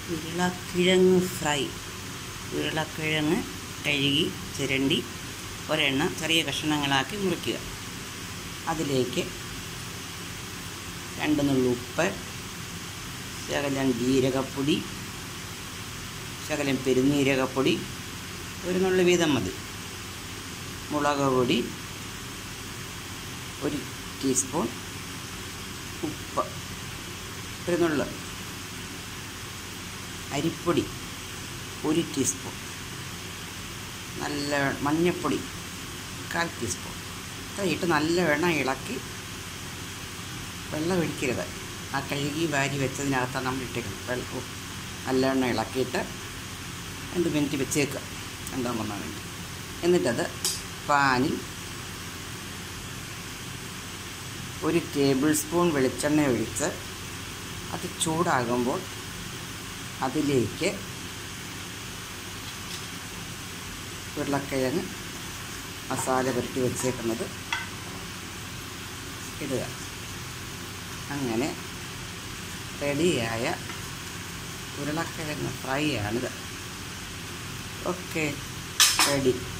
ഉരുളക്കിഴങ്ങ് ഫ്രൈ ഉരുളക്കിഴങ്ങ് കഴുകി ചിരണ്ടി ഒരെണ്ണം ചെറിയ കഷ്ണങ്ങളാക്കി മുറിക്കുക അതിലേക്ക് രണ്ട് നുള്ളുപ്പ് ശകലം ജീരകപ്പൊടി ശകലം പെരുന്നീരകപ്പൊടി ഒരു നുള്ളു വീതം മതി മുളക് പൊടി ഒരു ടീസ്പൂൺ ഉപ്പ് ഒരു നുള്ളു അരിപ്പൊടി ഒരു ടീസ്പൂൺ നല്ല മഞ്ഞൾപ്പൊടി കാൽ ടീസ്പൂൺ ഇത്രയിട്ട് നല്ലവണ്ണം ഇളക്കി വെള്ളം ഒഴിക്കരുത് ആ കഴുകി വാരി വെച്ചതിനകത്താണ് നമ്മൾ ഇട്ടേക്കുന്നത് വെള്ളം നല്ലവണ്ണം ഇളക്കിയിട്ട് രണ്ട് മിനിറ്റ് വെച്ചേക്കുക രണ്ടോ മൂന്നോ മിനിറ്റ് എന്നിട്ടത് പാനിൽ ഒരു ടേബിൾ സ്പൂൺ വെളിച്ചെണ്ണ ഒഴിച്ച് അത് ചൂടാകുമ്പോൾ അതിലേക്ക് ഉരുളക്കിഴങ്ങ് മസാല പുരട്ടി വെച്ചേക്കുന്നത് ഇടുക അങ്ങനെ റെഡിയായ ഉരുളക്കിഴങ്ങ് ഫ്രൈ ആണിത് ഓക്കെ റെഡി